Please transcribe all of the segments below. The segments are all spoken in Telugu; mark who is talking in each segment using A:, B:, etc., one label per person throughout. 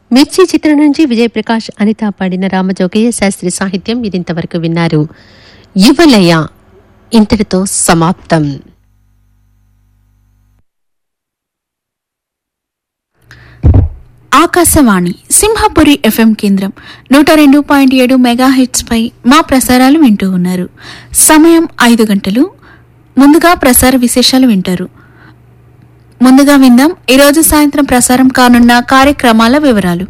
A: మిర్చి చిత్రం నుంచి విజయప్రకాష్ అనిత పాడిన రామజోగయ్య శాస్త్రి సాహిత్యం ఇదింతవరకు విన్నారు యువలయ ఇంతటితో సమాప్తం
B: ఆకాశవాణి సింహపురి ఎఫ్ఎం కేంద్రం నూట రెండు పాయింట్ ఏడు మెగా పై మా ప్రసారాలు వింటూ ఉన్నారు సమయం ఐదు గంటలు ముందుగా ప్రసార విశేషాలు వింటారు ముందుగా విందాం ఈరోజు సాయంత్రం ప్రసారం కానున్న కార్యక్రమాల వివరాలు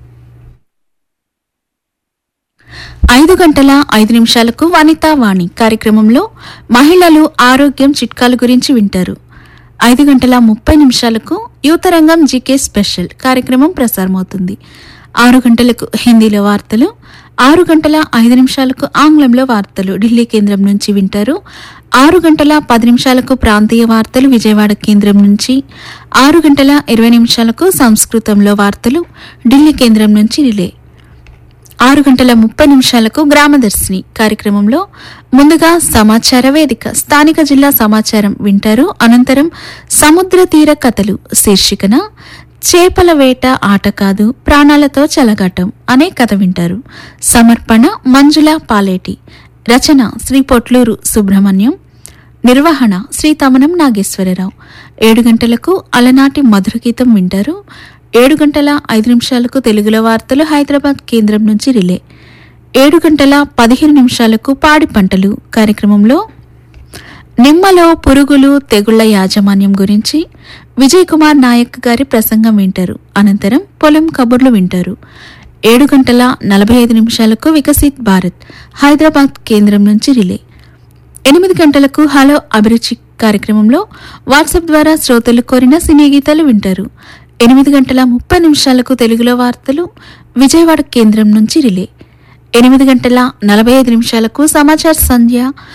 B: ఐదు గంటల ఐదు నిమిషాలకు వనితా వాణి కార్యక్రమంలో మహిళలు ఆరోగ్యం చిట్కాల గురించి వింటారు ఐదు గంటల ముప్పై నిమిషాలకు యువతరంగం జీకే స్పెషల్ కార్యక్రమం ప్రసారమవుతుంది ఆరు గంటలకు హిందీలో వార్తలు ఆరు గంటల ఐదు నిమిషాలకు ఆంగ్లంలో వార్తలు ఢిల్లీ కేంద్రం నుంచి వింటారు ఆరు గంటల పది నిమిషాలకు ప్రాంతీయ వార్తలు విజయవాడ కేంద్రం నుంచి ఆరు గంటల ఇరవై నిమిషాలకు సంస్కృతంలో వార్తలు ఢిల్లీ కేంద్రం నుంచి రిలే ఆరు గంటల ముప్పై నిమిషాలకు గ్రామదర్శిని కార్యక్రమంలో ముందుగా సమాచార వేదిక స్థానిక జిల్లా సమాచారం వింటారు అనంతరం సముద్ర తీర కథలు శీర్షికన చేపల వేట ఆట కాదు ప్రాణాలతో చెలగాటం అనే కథ వింటారు సమర్పణ మంజుల పాలేటి రచన శ్రీ పొట్లూరు సుబ్రహ్మణ్యం నిర్వహణ శ్రీ తమనం నాగేశ్వరరావు ఏడు గంటలకు అలనాటి మధుర గీతం వింటారు ఏడు గంటల ఐదు నిమిషాలకు తెలుగులో వార్తలు హైదరాబాద్ కేంద్రం నుంచి రిలే ఏడు గంటల పదిహేను నిమిషాలకు పాడి పంటలు కార్యక్రమంలో నిమ్మలో పురుగులు తెగుళ్ల యాజమాన్యం గురించి విజయ్ కుమార్ నాయక్ గారి ప్రసంగం వింటారు అనంతరం పొలం కబుర్లు వింటారు ఏడు గంటల నలభై ఐదు నిమిషాలకు వికసిత్ భారత్ హైదరాబాద్ కేంద్రం నుంచి రిలే ఎనిమిది గంటలకు హలో అభిరుచి కార్యక్రమంలో వాట్సాప్ ద్వారా శ్రోతలు కోరిన సినీ గీతాలు వింటారు ఎనిమిది గంటల ముప్పై నిమిషాలకు తెలుగులో వార్తలు విజయవాడ కేంద్రం నుంచి రిలే ఎనిమిది గంటల నలభై ఐదు నిమిషాలకు సమాచార్ సంధ్య